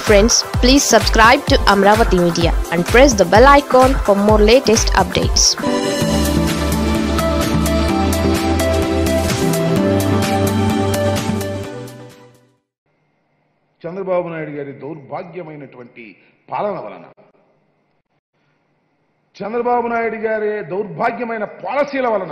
Friends please subscribe to Amaravati media and press the bell icon for more latest updates Chandrababu Naidu గారి దౌర్భాగ్యమైనటువంటి పాలన వలన చంద్రబాబు నాయుడు గారి దౌర్భాగ్యమైన పాలసీల వలన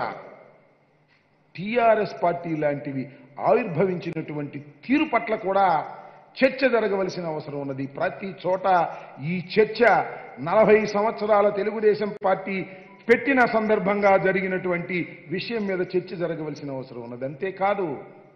టిఆర్ఎస్ పార్టీ లాంటివి ఆవిర్భవించినటువంటి తీరు పట్ల కూడా చర్చ జరగవలసిన అవసరం ఉన్నది ప్రతి చోట ఈ చర్చ నలభై సంవత్సరాల తెలుగుదేశం పార్టీ పెట్టిన సందర్భంగా జరిగినటువంటి విషయం మీద చర్చ జరగవలసిన అవసరం ఉన్నది అంతేకాదు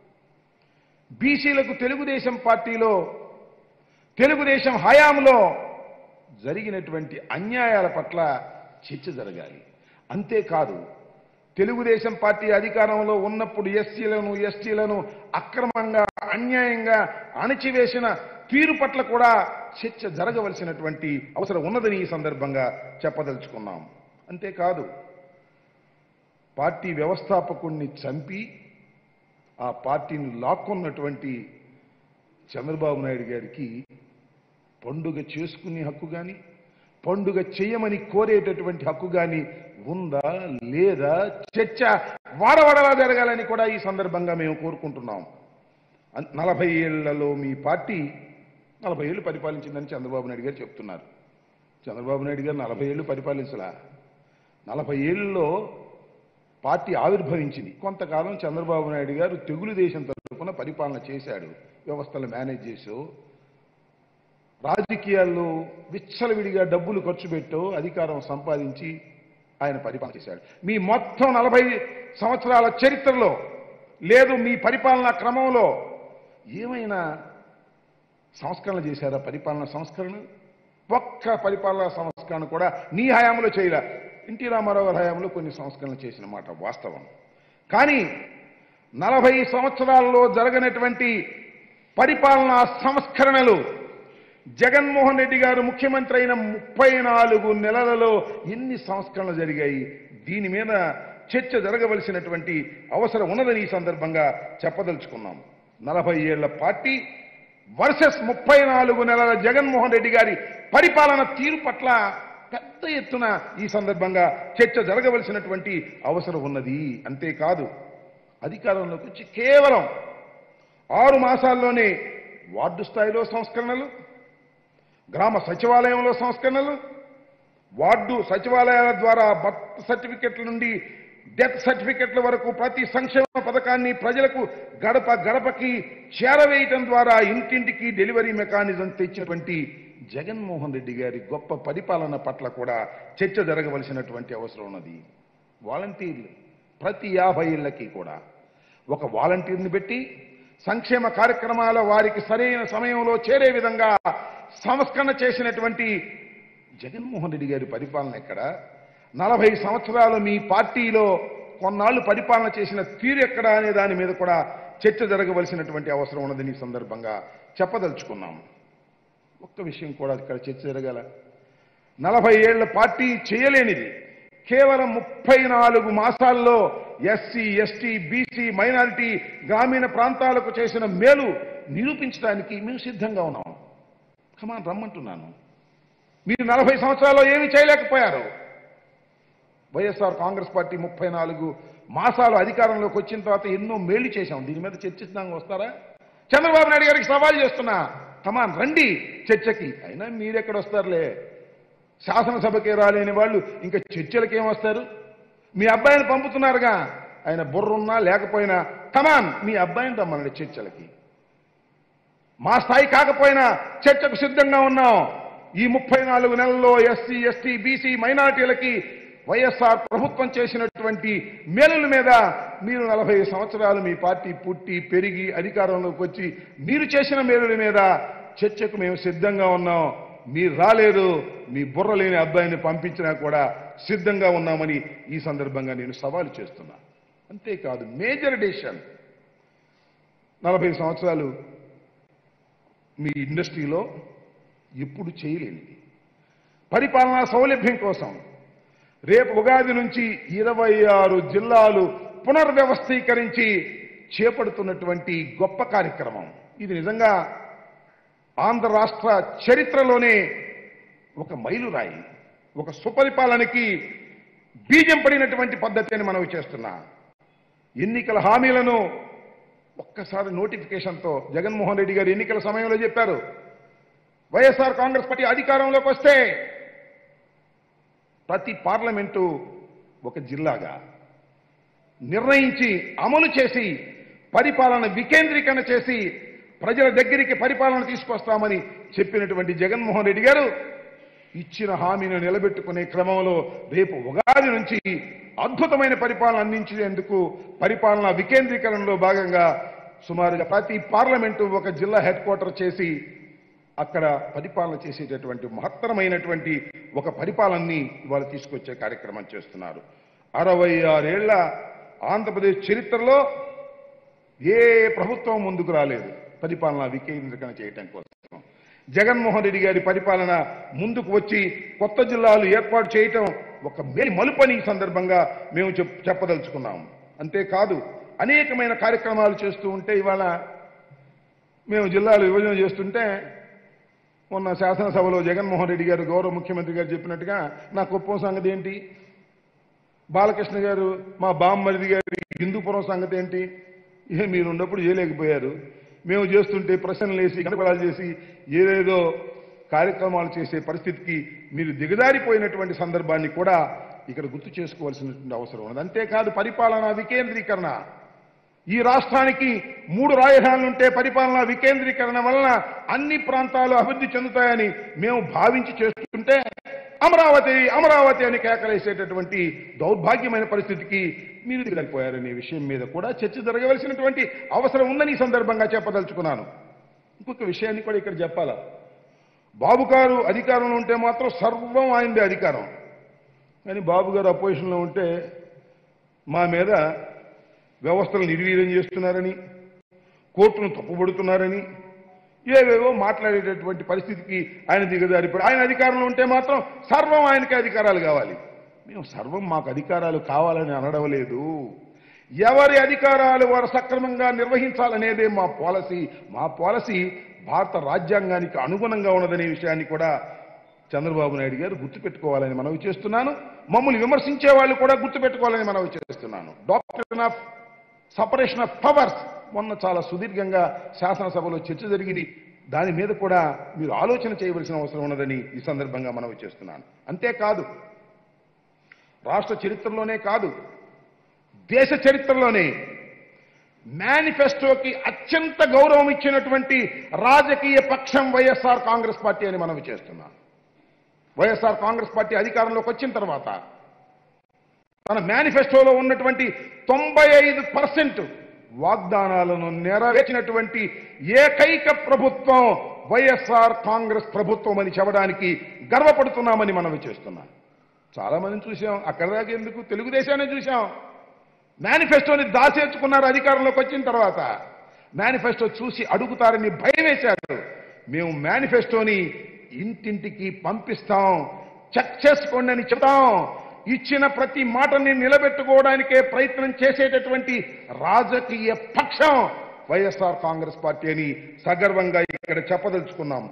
బీసీలకు తెలుగుదేశం పార్టీలో తెలుగుదేశం హయాంలో జరిగినటువంటి అన్యాయాల పట్ల చర్చ జరగాలి అంతేకాదు తెలుగుదేశం పార్టీ అధికారంలో ఉన్నప్పుడు ఎస్సీలను ఎస్టీలను అక్రమంగా అన్యాయంగా అణచివేసిన తీరు పట్ల కూడా చర్చ జరగవలసినటువంటి అవసరం ఉన్నదని ఈ సందర్భంగా చెప్పదలుచుకున్నాం అంతేకాదు పార్టీ వ్యవస్థాపకుణ్ణి చంపి ఆ పార్టీని లాక్కున్నటువంటి చంద్రబాబు నాయుడు గారికి పండుగ చేసుకునే హక్కు కానీ పండుగ చేయమని కోరేటటువంటి హక్కు కానీ ఉందా లేదా చర్చ వాడవాడలా జరగాలని కూడా ఈ సందర్భంగా మేము కోరుకుంటున్నాం అన్- నలభై ఏళ్లలో మీ పార్టీ నలభై ఏళ్ళు పరిపాలించిందని చంద్రబాబు నాయుడు గారు చెప్తున్నారు చంద్రబాబు నాయుడు గారు నలభై ఏళ్ళు పరిపాలించలా నలభై ఏళ్ళలో పార్టీ ఆవిర్భవించింది కొంతకాలం చంద్రబాబు నాయుడు గారు తెగులు దేశం తరఫున పరిపాలన చేశాడు వ్యవస్థలు మేనేజ్ చేసో రాజకీయాల్లో విచ్చలవిడిగా డబ్బులు ఖర్చు పెట్టో అధికారం సంపాదించి ఆయన పరిపాలన చేశాడు మీ మొత్తం నలభై సంవత్సరాల చరిత్రలో లేదు మీ పరిపాలనా క్రమంలో ఏమైనా సంస్కరణ చేశారా పరిపాలన సంస్కరణ ఒక్క పరిపాలనా సంస్కరణ కూడా నీ హయాంలో చేయలే ఎన్టీ రామారావు గారి హయాంలో కొన్ని సంస్కరణలు చేసిన మాట వాస్తవం కానీ నలభై సంవత్సరాల్లో జరగనటువంటి పరిపాలనా సంస్కరణలు జగన్మోహన్ రెడ్డి గారు ముఖ్యమంత్రి అయిన ముప్పై నాలుగు నెలలలో ఎన్ని సంస్కరణలు జరిగాయి దీని మీద చర్చ జరగవలసినటువంటి అవసరం ఉన్నదని ఈ సందర్భంగా చెప్పదలుచుకున్నాం నలభై ఏళ్ల పార్టీ వర్సెస్ ముప్పై నాలుగు నెలల జగన్మోహన్ రెడ్డి గారి పరిపాలన తీరు పట్ల పెద్ద ఎత్తున ఈ సందర్భంగా చర్చ జరగవలసినటువంటి అవసరం ఉన్నది అంతేకాదు అధికారంలోకి వచ్చి కేవలం ఆరు మాసాల్లోనే వార్డు స్థాయిలో సంస్కరణలు గ్రామ సచివాలయంలో సంస్కరణలు వార్డు సచివాలయాల ద్వారా బర్త్ సర్టిఫికెట్ల నుండి డెత్ సర్టిఫికెట్ల వరకు ప్రతి సంక్షేమ పథకాన్ని ప్రజలకు గడప గడపకి చేరవేయటం ద్వారా ఇంటింటికి డెలివరీ మెకానిజం తెచ్చినటువంటి జగన్మోహన్ రెడ్డి గారి గొప్ప పరిపాలన పట్ల కూడా చర్చ జరగవలసినటువంటి అవసరం ఉన్నది వాలంటీర్లు ప్రతి యాభై ఏళ్ళకి కూడా ఒక వాలంటీర్ని పెట్టి సంక్షేమ కార్యక్రమాల వారికి సరైన సమయంలో చేరే విధంగా సంస్కరణ చేసినటువంటి జగన్మోహన్ రెడ్డి గారి పరిపాలన ఎక్కడ నలభై సంవత్సరాలు మీ పార్టీలో కొన్నాళ్ళు పరిపాలన చేసిన తీరు ఎక్కడ అనే దాని మీద కూడా చర్చ జరగవలసినటువంటి అవసరం ఉన్నదని ఈ సందర్భంగా చెప్పదలుచుకున్నాం ఒక్క విషయం కూడా ఇక్కడ చర్చ జరగాల నలభై ఏళ్ల పార్టీ చేయలేనిది కేవలం ముప్పై నాలుగు మాసాల్లో ఎస్సీ ఎస్టీ బీసీ మైనారిటీ గ్రామీణ ప్రాంతాలకు చేసిన మేలు నిరూపించడానికి మేము సిద్ధంగా ఉన్నాం కమాన్ రమ్మంటున్నాను మీరు నలభై సంవత్సరాల్లో ఏమీ చేయలేకపోయారు వైఎస్ఆర్ కాంగ్రెస్ పార్టీ ముప్పై నాలుగు మాసాలు అధికారంలోకి వచ్చిన తర్వాత ఎన్నో మేళ్లు చేశాం దీని మీద చర్చిస్తానికి వస్తారా చంద్రబాబు నాయుడు గారికి సవాల్ చేస్తున్నా కమాన్ రండి చర్చకి అయినా మీరెక్కడ వస్తారులే శాసనసభకే రాలేని వాళ్ళు ఇంకా చర్చలకి ఏం వస్తారు మీ అబ్బాయిని పంపుతున్నారుగా ఆయన బుర్రున్నా లేకపోయినా కమాన్ మీ అబ్బాయిని రమ్మనండి చర్చలకి మా స్థాయి కాకపోయినా చర్చకు సిద్ధంగా ఉన్నాం ఈ ముప్పై నాలుగు నెలల్లో ఎస్సీ ఎస్టీ బీసీ మైనారిటీలకి వైఎస్ఆర్ ప్రభుత్వం చేసినటువంటి మేలుల మీద మీరు నలభై సంవత్సరాలు మీ పార్టీ పుట్టి పెరిగి అధికారంలోకి వచ్చి మీరు చేసిన మేలుల మీద చర్చకు మేము సిద్ధంగా ఉన్నాం మీరు రాలేదు మీ బుర్ర లేని అబ్బాయిని పంపించినా కూడా సిద్ధంగా ఉన్నామని ఈ సందర్భంగా నేను సవాలు చేస్తున్నా అంతేకాదు మేజర్ డెసిషన్ నలభై సంవత్సరాలు మీ ఇండస్ట్రీలో ఎప్పుడు చేయలేనిది పరిపాలనా సౌలభ్యం కోసం రేపు ఉగాది నుంచి ఇరవై ఆరు జిల్లాలు పునర్వ్యవస్థీకరించి చేపడుతున్నటువంటి గొప్ప కార్యక్రమం ఇది నిజంగా ఆంధ్ర రాష్ట్ర చరిత్రలోనే ఒక మైలురాయి ఒక సుపరిపాలనకి బీజం పడినటువంటి పద్ధతి అని మనవి చేస్తున్నా ఎన్నికల హామీలను ఒక్కసారి నోటిఫికేషన్తో జగన్మోహన్ రెడ్డి గారు ఎన్నికల సమయంలో చెప్పారు వైఎస్ఆర్ కాంగ్రెస్ పార్టీ అధికారంలోకి వస్తే ప్రతి పార్లమెంటు ఒక జిల్లాగా నిర్ణయించి అమలు చేసి పరిపాలన వికేంద్రీకరణ చేసి ప్రజల దగ్గరికి పరిపాలన తీసుకొస్తామని చెప్పినటువంటి జగన్మోహన్ రెడ్డి గారు ఇచ్చిన హామీని నిలబెట్టుకునే క్రమంలో రేపు ఉగాది నుంచి అద్భుతమైన పరిపాలన అందించేందుకు పరిపాలన వికేంద్రీకరణలో భాగంగా సుమారుగా ప్రతి పార్లమెంటు ఒక జిల్లా హెడ్ క్వార్టర్ చేసి అక్కడ పరిపాలన చేసేటటువంటి మహత్తరమైనటువంటి ఒక పరిపాలనని ఇవాళ తీసుకొచ్చే కార్యక్రమం చేస్తున్నారు అరవై ఆరేళ్ల ఆంధ్రప్రదేశ్ చరిత్రలో ఏ ప్రభుత్వం ముందుకు రాలేదు పరిపాలన వికేంద్రీకరణ చేయటం కోసం జగన్మోహన్ రెడ్డి గారి పరిపాలన ముందుకు వచ్చి కొత్త జిల్లాలు ఏర్పాటు చేయటం ఒక మేలు మలుపని ఈ సందర్భంగా మేము చెప్ చెప్పదలుచుకున్నాం అంతేకాదు అనేకమైన కార్యక్రమాలు చేస్తూ ఉంటే ఇవాళ మేము జిల్లాలు విభజన చేస్తుంటే మొన్న శాసనసభలో జగన్మోహన్ రెడ్డి గారు గౌరవ ముఖ్యమంత్రి గారు చెప్పినట్టుగా నా కుప్పం సంగతి ఏంటి బాలకృష్ణ గారు మా బామ్మరిది గారి హిందూపురం సంగతి ఏంటి ఏ మీరు ఉన్నప్పుడు చేయలేకపోయారు మేము చేస్తుంటే ప్రశ్నలు వేసి గణపడాలు చేసి ఏదేదో కార్యక్రమాలు చేసే పరిస్థితికి మీరు దిగజారిపోయినటువంటి సందర్భాన్ని కూడా ఇక్కడ గుర్తు చేసుకోవాల్సినటువంటి అవసరం ఉన్నది అంతేకాదు పరిపాలనా వికేంద్రీకరణ ఈ రాష్ట్రానికి మూడు రాజధానులు ఉంటే పరిపాలనా వికేంద్రీకరణ వలన అన్ని ప్రాంతాలు అభివృద్ధి చెందుతాయని మేము భావించి చేస్తుంటే అమరావతి అమరావతి అని కేకలేసేటటువంటి దౌర్భాగ్యమైన పరిస్థితికి మీరు దిగలిపోయారనే విషయం మీద కూడా చర్చ జరగవలసినటువంటి అవసరం ఉందని ఈ సందర్భంగా చెప్పదలుచుకున్నాను ఇంకొక విషయాన్ని కూడా ఇక్కడ చెప్పాలా బాబు గారు అధికారంలో ఉంటే మాత్రం సర్వం ఆయనదే అధికారం కానీ బాబు గారు అపోజిషన్లో ఉంటే మా మీద వ్యవస్థలు నిర్వీర్యం చేస్తున్నారని కోర్టును తప్పుబడుతున్నారని ఏవేవో మాట్లాడేటటువంటి పరిస్థితికి ఆయన దిగజారిపోయి ఆయన అధికారంలో ఉంటే మాత్రం సర్వం ఆయనకి అధికారాలు కావాలి మేము సర్వం మాకు అధికారాలు కావాలని అనడం లేదు ఎవరి అధికారాలు వారు సక్రమంగా నిర్వహించాలనేదే మా పాలసీ మా పాలసీ భారత రాజ్యాంగానికి అనుగుణంగా ఉన్నదనే విషయాన్ని కూడా చంద్రబాబు నాయుడు గారు గుర్తుపెట్టుకోవాలని మనవి చేస్తున్నాను మమ్మల్ని విమర్శించే వాళ్ళు కూడా గుర్తుపెట్టుకోవాలని మనవి చేస్తున్నాను doctor of separation of powers మొన్న చాలా సుదీర్ఘంగా శాసనసభలో చర్చ జరిగింది దాని మీద కూడా మీరు ఆలోచన చేయవలసిన అవసరం ఉన్నదని ఈ సందర్భంగా మనవి చేస్తున్నాను అంతేకాదు రాష్ట్ర చరిత్రలోనే కాదు దేశ చరిత్రలోనే మేనిఫెస్టోకి అత్యంత గౌరవం ఇచ్చినటువంటి రాజకీయ పక్షం వైఎస్ఆర్ కాంగ్రెస్ పార్టీ అని మనవి చేస్తున్నాను వైఎస్ఆర్ కాంగ్రెస్ పార్టీ అధికారంలోకి వచ్చిన తర్వాత తన మేనిఫెస్టోలో ఉన్నటువంటి తొంభై ఐదు పర్సెంట్ వాగ్దానాలను నెరవేర్చినటువంటి ఏకైక ప్రభుత్వం వైఎస్ఆర్ కాంగ్రెస్ ప్రభుత్వం అని చెప్పడానికి గర్వపడుతున్నామని మనవి చేస్తున్నాం చాలా మందిని చూసాం అక్కడ దాకా ఎందుకు తెలుగుదేశాన్ని చూసాం మేనిఫెస్టోని దాచేర్చుకున్నారు అధికారంలోకి వచ్చిన తర్వాత మేనిఫెస్టో చూసి అడుగుతారని భయం వేశారు మేము మేనిఫెస్టోని ఇంటింటికి పంపిస్తాం చెక్ చేసుకోండి అని చెప్తాం ఇచ్చిన ప్రతి మాటని నిలబెట్టుకోవడానికే ప్రయత్నం చేసేటటువంటి రాజకీయ పక్షం వైఎస్ఆర్ కాంగ్రెస్ పార్టీ అని సగర్వంగా ఇక్కడ చెప్పదలుచుకున్నాం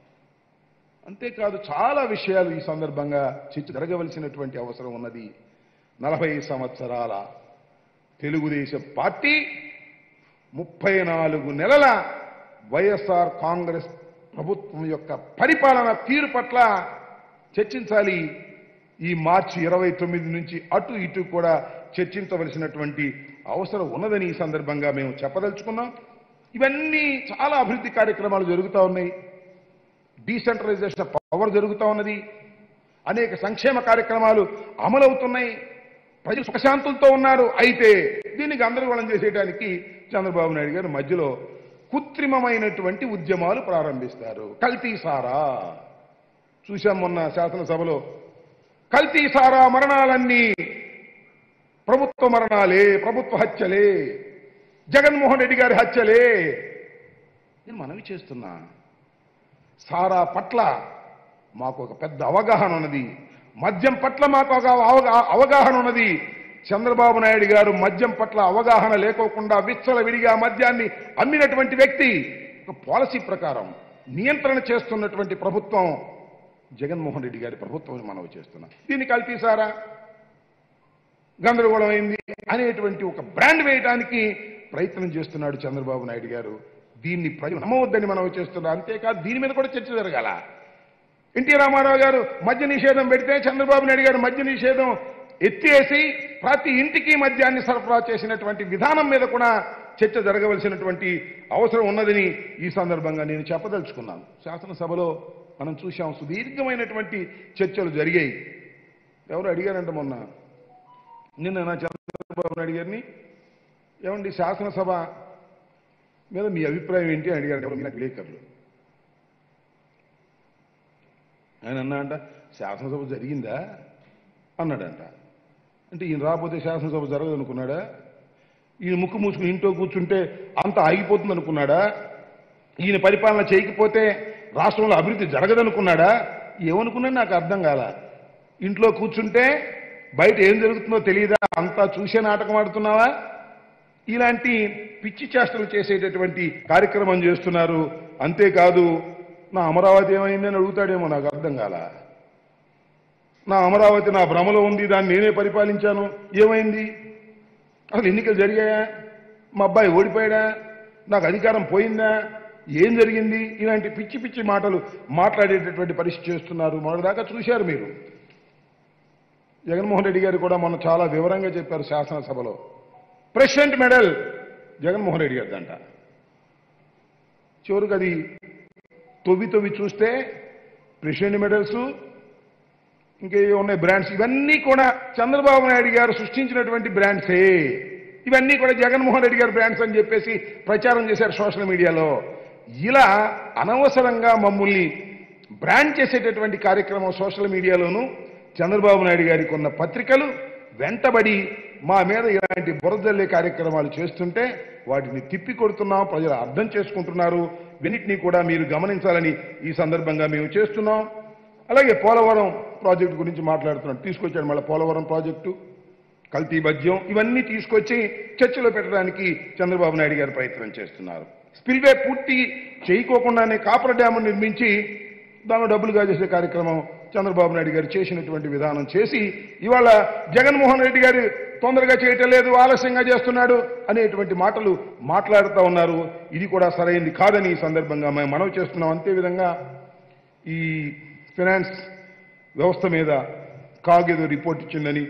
అంతేకాదు చాలా విషయాలు ఈ సందర్భంగా చర్చ జరగవలసినటువంటి అవసరం ఉన్నది నలభై సంవత్సరాల తెలుగుదేశం పార్టీ ముప్పై నాలుగు నెలల వైఎస్ఆర్ కాంగ్రెస్ ప్రభుత్వం యొక్క పరిపాలన తీరు పట్ల చర్చించాలి ఈ మార్చి ఇరవై తొమ్మిది నుంచి అటు ఇటు కూడా చర్చించవలసినటువంటి అవసరం ఉన్నదని ఈ సందర్భంగా మేము చెప్పదలుచుకున్నాం ఇవన్నీ చాలా అభివృద్ధి కార్యక్రమాలు జరుగుతూ ఉన్నాయి డీసెంట్రలైజేషన్ పవర్ జరుగుతూ ఉన్నది అనేక సంక్షేమ కార్యక్రమాలు అమలవుతున్నాయి ప్రజలు సుఖశాంతులతో ఉన్నారు అయితే దీన్ని గందరగోళం చేసేయడానికి చంద్రబాబు నాయుడు గారు మధ్యలో కృత్రిమమైనటువంటి ఉద్యమాలు ప్రారంభిస్తారు కల్తీ సారా చూశాం మొన్న శాసనసభలో కల్తీ సారా మరణాలన్నీ ప్రభుత్వ మరణాలే ప్రభుత్వ హత్యలే జగన్మోహన్ రెడ్డి గారి హత్యలే నేను మనవి చేస్తున్నా సారా పట్ల మాకు ఒక పెద్ద అవగాహన ఉన్నది మద్యం పట్ల మాకు ఒక అవగా- అవగాహన ఉన్నది చంద్రబాబు నాయుడు గారు మద్యం పట్ల అవగాహన లేకోకుండా విచ్చల విడిగా మద్యాన్ని అమ్మినటువంటి వ్యక్తి ఒక పాలసీ ప్రకారం నియంత్రణ చేస్తున్నటువంటి ప్రభుత్వం జగన్మోహన్ రెడ్డి గారి ప్రభుత్వం అని మనవి చేస్తున్నాం దీన్ని కల్తీసారా గందరగోళం అయింది అనేటువంటి ఒక బ్రాండ్ వేయడానికి ప్రయత్నం చేస్తున్నాడు చంద్రబాబు నాయుడు గారు దీన్ని ప్రజలు నమ్మవద్దని మనం చేస్తున్నాం అంతేకాదు దీని మీద కూడా చర్చ జరగాల ఎన్టీ రామారావు గారు మద్య నిషేధం పెడితే చంద్రబాబు నాయుడు గారు మద్య నిషేధం ఎత్తేసి ప్రతి ఇంటికి మద్యాన్ని సరఫరా చేసినటువంటి విధానం మీద కూడా చర్చ జరగవలసినటువంటి అవసరం ఉన్నదని ఈ సందర్భంగా నేను చెప్పదలుచుకున్నాను శాసనసభలో మనం చూశాం సుదీర్ఘమైనటువంటి చర్చలు జరిగాయి ఎవరు అడిగారంట మొన్న నిన్న నా చంద్రబాబు నాయుడు గారిని ఏమండి శాసనసభ మీద మీ అభిప్రాయం ఏంటి అని అడిగారు ఎవరు నాకు విలేకరులు ఆయన అన్నా అంట శాసనసభ జరిగిందా అన్నాడంట అంటే ఈయన రాకపోతే శాసనసభ జరగదు అనుకున్నాడా ఈయన ముక్కు మూసుకుని ఇంట్లో కూర్చుంటే అంత ఆగిపోతుంది అనుకున్నాడా ఈయన పరిపాలన చేయకపోతే రాష్ట్రంలో అభివృద్ధి జరగదనుకున్నాడా ఏమనుకున్నాడు నాకు అర్థం కాల ఇంట్లో కూర్చుంటే బయట ఏం జరుగుతుందో తెలియదా అంతా చూసే నాటకం ఆడుతున్నావా ఇలాంటి పిచ్చి చేష్టలు చేసేటటువంటి కార్యక్రమం చేస్తున్నారు అంతేకాదు నా అమరావతి ఏమైందని అడుగుతాడేమో నాకు అర్థం కాల నా అమరావతి నా భ్రమలో ఉంది దాన్ని నేనే పరిపాలించాను ఏమైంది అసలు ఎన్నికలు జరిగాయా మా అబ్బాయి ఓడిపోయాడా నాకు అధికారం పోయిందా ఏం జరిగింది ఇలాంటి పిచ్చి పిచ్చి మాటలు మాట్లాడేటటువంటి పరిస్థితి చేస్తున్నారు మొదటిదాకా చూశారు మీరు జగన్మోహన్ రెడ్డి గారు కూడా మొన్న చాలా వివరంగా చెప్పారు శాసనసభలో ప్రెసిడెంట్ మెడల్ జగన్మోహన్ రెడ్డి గారిదంట చివరికి అది తొవ్వి తొవ్వి చూస్తే ప్రెసిడెంట్ మెడల్స్ ఇంకే ఉన్నాయి బ్రాండ్స్ ఇవన్నీ కూడా చంద్రబాబు నాయుడు గారు సృష్టించినటువంటి బ్రాండ్సే ఇవన్నీ కూడా జగన్మోహన్ రెడ్డి గారి బ్రాండ్స్ అని చెప్పేసి ప్రచారం చేశారు సోషల్ మీడియాలో ఇలా అనవసరంగా మమ్మల్ని బ్రాండ్ చేసేటటువంటి కార్యక్రమం సోషల్ మీడియాలోను చంద్రబాబు నాయుడు గారికి ఉన్న పత్రికలు వెంటబడి మా మీద ఇలాంటి బురదల్లే కార్యక్రమాలు చేస్తుంటే వాటిని తిప్పి కొడుతున్నాం ప్రజలు అర్థం చేసుకుంటున్నారు వీటిని కూడా మీరు గమనించాలని ఈ సందర్భంగా మేము చేస్తున్నాం అలాగే పోలవరం ప్రాజెక్టు గురించి మాట్లాడుతున్నాం తీసుకొచ్చాడు మళ్ళీ పోలవరం ప్రాజెక్టు కల్తీ బద్యం ఇవన్నీ తీసుకొచ్చి చర్చలో పెట్టడానికి చంద్రబాబు నాయుడు గారు ప్రయత్నం చేస్తున్నారు స్పిల్వే పూర్తి చేయకోకుండానే కాపర్ డ్యాము నిర్మించి దానిలో డబ్బులుగా చేసే కార్యక్రమం చంద్రబాబు నాయుడు గారు చేసినటువంటి విధానం చేసి ఇవాళ జగన్మోహన్ రెడ్డి గారు తొందరగా చేయటం లేదు ఆలస్యంగా చేస్తున్నాడు అనేటువంటి మాటలు మాట్లాడుతూ ఉన్నారు ఇది కూడా సరైంది కాదని ఈ సందర్భంగా మేము మనవి చేస్తున్నాం అంతే విధంగా ఈ ఫినాన్స్ వ్యవస్థ మీద కాగ్ ఏదో రిపోర్ట్ ఇచ్చిందని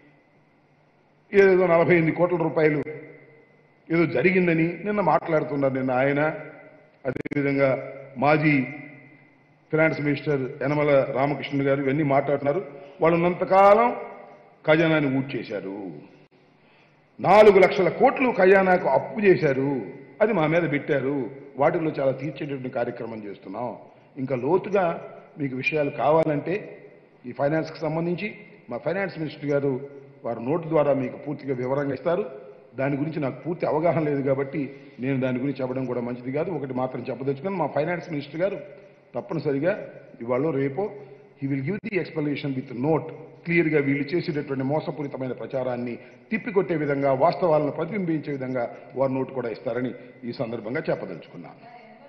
ఏదో నలభై ఎనిమిది కోట్ల రూపాయలు ఏదో జరిగిందని నిన్న మాట్లాడుతున్నారు నిన్న ఆయన అదేవిధంగా మాజీ ఫినాన్స్ మినిస్టర్ యనమల రామకృష్ణ గారు ఇవన్నీ మాట్లాడుతున్నారు వాళ్ళు ఉన్నంతకాలం ఖజానాని ఊట్ చేశారు నాలుగు లక్షల కోట్లు ఖజానాకు అప్పు చేశారు అది మా మీద పెట్టారు వాటిలో చాలా తీర్చేటటువంటి కార్యక్రమం చేస్తున్నాం ఇంకా లోతుగా మీకు విషయాలు కావాలంటే ఈ ఫైనాన్స్కి సంబంధించి మా ఫైనాన్స్ మినిస్టర్ గారు వారి నోటు ద్వారా మీకు పూర్తిగా వివరంగా ఇస్తారు దాని గురించి నాకు పూర్తి అవగాహన లేదు కాబట్టి నేను దాని గురించి చెప్పడం కూడా మంచిది కాదు ఒకటి మాత్రం చెప్పదలుచుకున్నాను మా ఫైనాన్స్ మినిస్టర్ గారు తప్పనిసరిగా ఇవాళ రేపో he will give the explanation with note క్లియర్గా వీళ్ళు చేసేటటువంటి మోసపూరితమైన ప్రచారాన్ని తిప్పికొట్టే విధంగా వాస్తవాలను ప్రతిబింబించే విధంగా వారి నోటు కూడా ఇస్తారని ఈ సందర్భంగా చెప్పదలుచుకున్నాను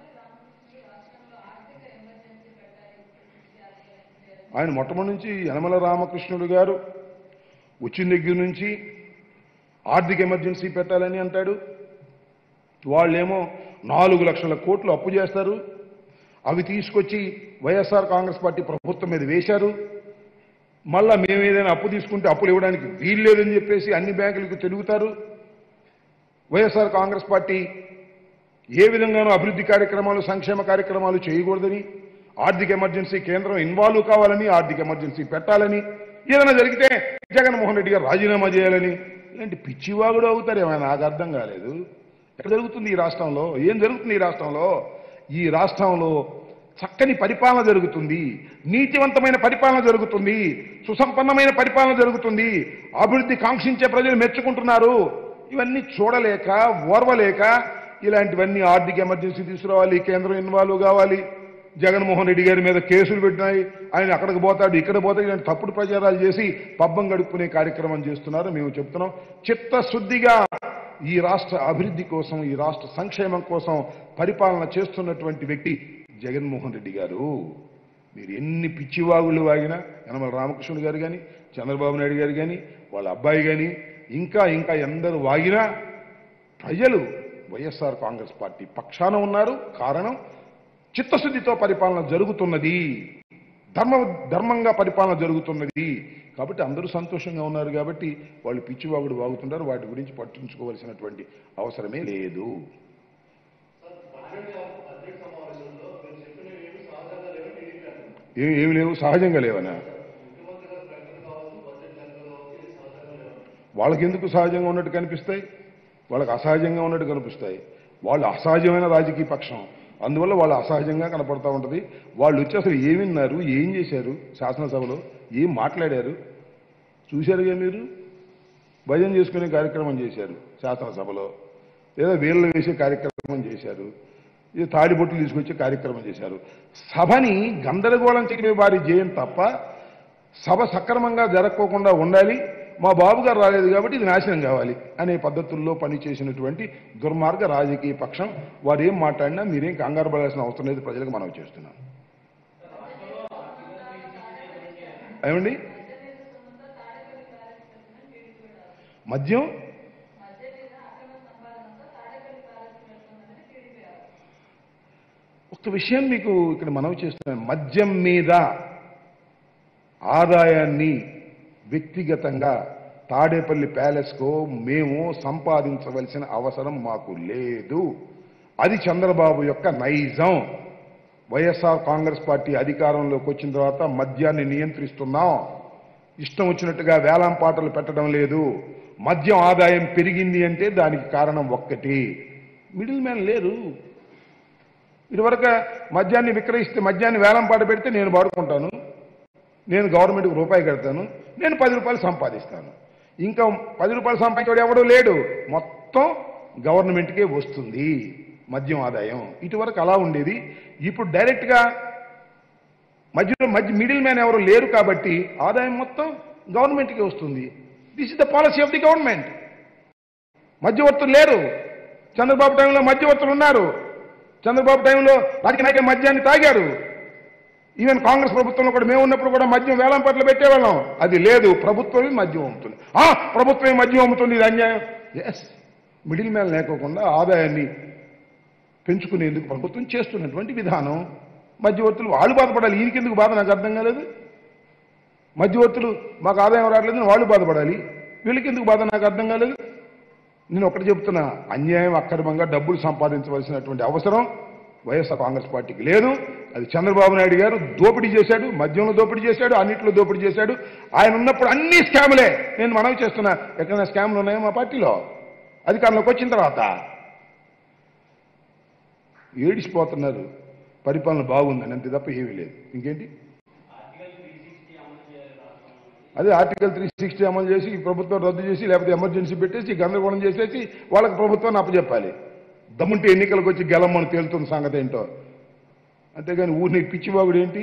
ఆయన మొట్టమొదటి నుంచి యనమల రామకృష్ణుడు గారు వచ్చిన దగ్గర నుంచి ఆర్థిక ఎమర్జెన్సీ పెట్టాలని అంటాడు వాళ్ళేమో నాలుగు లక్షల కోట్లు అప్పు చేస్తారు అవి తీసుకొచ్చి వైఎస్ఆర్ కాంగ్రెస్ పార్టీ ప్రభుత్వం మీద వేశారు మళ్ళా మేము ఏదైనా అప్పు తీసుకుంటే అప్పులు ఇవ్వడానికి వీలు లేదని చెప్పేసి అన్ని బ్యాంకులకు తిరుగుతారు వైఎస్ఆర్ కాంగ్రెస్ పార్టీ ఏ విధంగానూ అభివృద్ధి కార్యక్రమాలు సంక్షేమ కార్యక్రమాలు చేయకూడదని ఆర్థిక ఎమర్జెన్సీ కేంద్రం ఇన్వాల్వ్ కావాలని ఆర్థిక ఎమర్జెన్సీ పెట్టాలని ఏదైనా జరిగితే జగన్మోహన్ రెడ్డి గారు రాజీనామా చేయాలని ఇలాంటి పిచ్చివాగుడు అవుతారు ఏమైనా నాకు అర్థం కాలేదు ఎక్కడ జరుగుతుంది ఈ రాష్ట్రంలో ఏం జరుగుతుంది ఈ రాష్ట్రంలో ఈ రాష్ట్రంలో చక్కని పరిపాలన జరుగుతుంది నీతివంతమైన పరిపాలన జరుగుతుంది సుసంపన్నమైన పరిపాలన జరుగుతుంది అభివృద్ధి కాంక్షించే ప్రజలు మెచ్చుకుంటున్నారు ఇవన్నీ చూడలేక ఓర్వలేక ఇలాంటివన్నీ ఆర్థిక ఎమర్జెన్సీ తీసుకురావాలి కేంద్రం ఇన్వాల్వ్ కావాలి జగన్మోహన్ రెడ్డి గారి మీద కేసులు పెట్టినాయి ఆయన అక్కడికి పోతాడు ఇక్కడ పోతాడు ఇలాంటి తప్పుడు ప్రచారాలు చేసి పబ్బం గడుపుకునే కార్యక్రమం చేస్తున్నారు మేము చెప్తున్నాం చిత్తశుద్ధిగా ఈ రాష్ట్ర అభివృద్ధి కోసం ఈ రాష్ట్ర సంక్షేమం కోసం పరిపాలన చేస్తున్నటువంటి వ్యక్తి జగన్మోహన్ రెడ్డి గారు మీరు ఎన్ని పిచ్చివాగులు వాగినా యనమల రామకృష్ణుడు గారు కానీ చంద్రబాబు నాయుడు గారు కానీ వాళ్ళ అబ్బాయి కానీ ఇంకా ఇంకా ఎందరు వాగినా ప్రజలు వైఎస్ఆర్ కాంగ్రెస్ పార్టీ పక్షాన ఉన్నారు కారణం చిత్తశుద్ధితో పరిపాలన జరుగుతున్నది ధర్మ ధర్మంగా పరిపాలన జరుగుతున్నది కాబట్టి అందరూ సంతోషంగా ఉన్నారు కాబట్టి వాళ్ళు పిచ్చివాగుడు వాగుతుంటారు వాటి గురించి పట్టించుకోవాల్సినటువంటి అవసరమే లేదు ఏ- ఏమి లేవు సహజంగా లేవనా వాళ్ళకి ఎందుకు సహజంగా ఉన్నట్టు కనిపిస్తాయి వాళ్ళకి అసహజంగా ఉన్నట్టు కనిపిస్తాయి వాళ్ళు అసహజమైన రాజకీయ పక్షం అందువల్ల వాళ్ళు అసహజంగా కనపడతా ఉంటుంది వాళ్ళు వచ్చి అసలు ఏమి విన్నారు ఏం చేశారు శాసనసభలో ఏం మాట్లాడారు చూశారుగా మీరు భజన చేసుకునే కార్యక్రమం చేశారు శాసనసభలో లేదా వీళ్ళు వేసే కార్యక్రమం చేశారు ఇది తాడిబొట్లు తీసుకొచ్చే కార్యక్రమం చేశారు సభని గందరగోళం చేయమే వారి జయం తప్ప సభ సక్రమంగా జరగకోకుండా ఉండాలి మా బాబు గారు రాలేదు కాబట్టి ఇది నాశనం కావాలి అనే పద్ధతుల్లో పనిచేసినటువంటి దుర్మార్గ రాజకీయ పక్షం వారు ఏం మాట్లాడినా మీరేం కంగారు పడాల్సిన అవసరం లేదు ప్రజలకు మనం చేస్తున్నాం ఏమండి మద్యం ఒక్క విషయం మీకు ఇక్కడ మనవి చేస్తున్నాను మద్యం మీద ఆదాయాన్ని వ్యక్తిగతంగా తాడేపల్లి ప్యాలెస్కో మేము సంపాదించవలసిన అవసరం మాకు లేదు అది చంద్రబాబు యొక్క నైజం వైఎస్ఆర్ కాంగ్రెస్ పార్టీ అధికారంలోకి వచ్చిన తర్వాత మద్యాన్ని నియంత్రిస్తున్నాం ఇష్టం వచ్చినట్టుగా వేలం పాటలు పెట్టడం లేదు మద్యం ఆదాయం పెరిగింది అంటే దానికి కారణం ఒక్కటి మిడిల్ మ్యాన్ లేరు ఇదివరకు మద్యాన్ని విక్రయిస్తే మద్యాన్ని వేలం పాట పెడితే నేను వాడుకుంటాను నేను గవర్నమెంట్కి రూపాయి కడతాను నేను పది రూపాయలు సంపాదిస్తాను ఇంకా పది రూపాయలు సంపాదించేవాడు ఎవడో లేడు మొత్తం గవర్నమెంట్కే వస్తుంది మద్యం ఆదాయం ఇటువరకు అలా ఉండేది ఇప్పుడు డైరెక్ట్గా మధ్యలో మధ్య మిడిల్ మ్యాన్ ఎవరు లేరు కాబట్టి ఆదాయం మొత్తం గవర్నమెంట్కి వస్తుంది this is the policy of the government మధ్యవర్తులు లేరు చంద్రబాబు టైంలో మధ్యవర్తులు ఉన్నారు చంద్రబాబు టైంలో రాజకీయ నాయకులు మద్యాన్ని తాగారు ఈవెన్ కాంగ్రెస్ ప్రభుత్వంలో కూడా మేము ఉన్నప్పుడు కూడా మద్యం వేలం పట్ల పెట్టేవాళ్ళం అది లేదు ప్రభుత్వమే మద్యం అమ్ముతుంది ఆ ప్రభుత్వమే మద్యం అమ్ముతుంది ఇది అన్యాయం ఎస్ మిడిల్ మ్యాన్ లేకోకుండా ఆదాయాన్ని పెంచుకునేందుకు ప్రభుత్వం చేస్తున్నటువంటి విధానం మధ్యవర్తులు వాళ్ళు బాధపడాలి ఈయనకెందుకు బాధ నాకు అర్థం కాలేదు మధ్యవర్తులు మాకు ఆదాయం రావట్లేదు వాళ్ళు బాధపడాలి వీళ్ళకి ఎందుకు బాధ నాకు అర్థం కాలేదు నేను ఒకటి చెప్తున్నా అన్యాయం అక్రమంగా డబ్బులు సంపాదించవలసినటువంటి అవసరం వైఎస్ఆర్ కాంగ్రెస్ పార్టీకి లేదు అది చంద్రబాబు నాయుడు గారు దోపిడీ చేశాడు మద్యంలో దోపిడీ చేశాడు అన్నింటిలో దోపిడీ చేశాడు ఆయన ఉన్నప్పుడు అన్ని స్కాములే నేను మనవి చేస్తున్నా ఎక్కడైనా స్కాములు ఉన్నాయో మా పార్టీలో అధికారంలోకి వచ్చిన తర్వాత ఏడిసిపోతున్నారు పరిపాలన బాగుందని అంతే తప్ప ఏమీ లేదు ఇంకేంటి అదే ఆర్టికల్ త్రీ సిక్స్టీ అమలు చేసి ఈ ప్రభుత్వం రద్దు చేసి లేకపోతే ఎమర్జెన్సీ పెట్టేసి గందరగోళం చేసేసి వాళ్ళకి ప్రభుత్వాన్ని అప్పచెప్పాలి దమ్ముంటే ఎన్నికలకు వచ్చి గెలమ్మని తేలుతున్న సంగతి ఏంటో అంతేగాని ఊరిని పిచ్చివాగుడు ఏంటి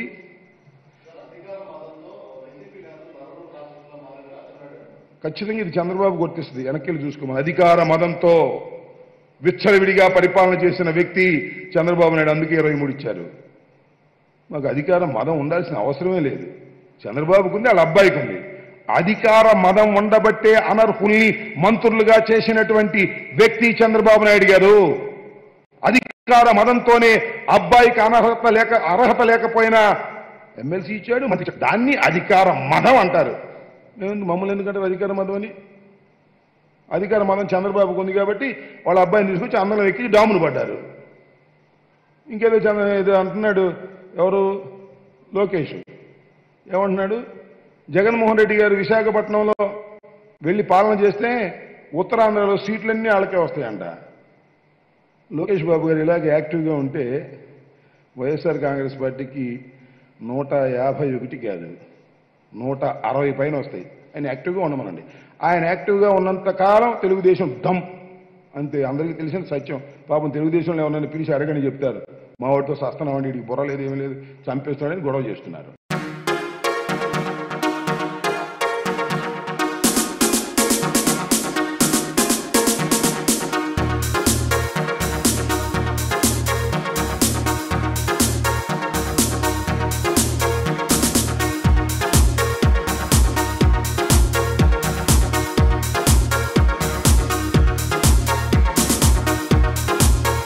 ఖచ్చితంగా ఇది చంద్రబాబు గుర్తిస్తుంది వెనక్కి చూసుకోమని అధికార మదంతో విచ్చలవిడిగా పరిపాలన చేసిన వ్యక్తి చంద్రబాబు నాయుడు అందుకే ఇరవై మూడు ఇచ్చారు మాకు అధికార మదం ఉండాల్సిన అవసరమే లేదు చంద్రబాబుకు ఉంది వాళ్ళ అబ్బాయికి ఉంది అధికార మదం ఉండబట్టే అనర్హుల్ని మంత్రులుగా చేసినటువంటి వ్యక్తి చంద్రబాబు నాయుడు గారు అధికార మదంతోనే అబ్బాయికి అనర్హత లేక అర్హత లేకపోయినా ఎమ్మెల్సీ ఇచ్చాడు మంత్రి ఇచ్చాడు. దాన్ని అధికార మదం అంటారు ఏముంది మమ్మల్ని ఎందుకంటారు అధికార మదం అని అధికార మదం చంద్రబాబుకు ఉంది కాబట్టి వాళ్ళ అబ్బాయిని తీసుకొచ్చి అందరం ఎక్కి డాములు పడ్డారు ఇంకేదో చంద్ర ఏదో అంటున్నాడు ఎవరు లోకేష్ ఏమంటున్నాడు జగన్మోహన్ రెడ్డి గారు విశాఖపట్నంలో వెళ్ళి పాలన చేస్తే ఉత్తరాంధ్రలో సీట్లన్నీ వాళ్ళకే వస్తాయంట లోకేష్ బాబు గారు ఇలాగ యాక్టివ్గా ఉంటే వైఎస్ఆర్ కాంగ్రెస్ పార్టీకి నూట యాభై ఒకటి కాదు నూట అరవై పైన వస్తాయి ఆయన యాక్టివ్గా ఉండమనండి ఆయన యాక్టివ్గా ఉన్నంత కాలం తెలుగుదేశం దమ్ అంతే అందరికీ తెలిసిన సత్యం పాపం తెలుగుదేశంలో ఎవరైనా పిలిచి అడగని చెప్తారు మా వాడితో సస్తనం అండి వీడికి బుర్ర లేదు ఏమీ లేదు చంపేస్తాడని గొడవ చేస్తున్నారు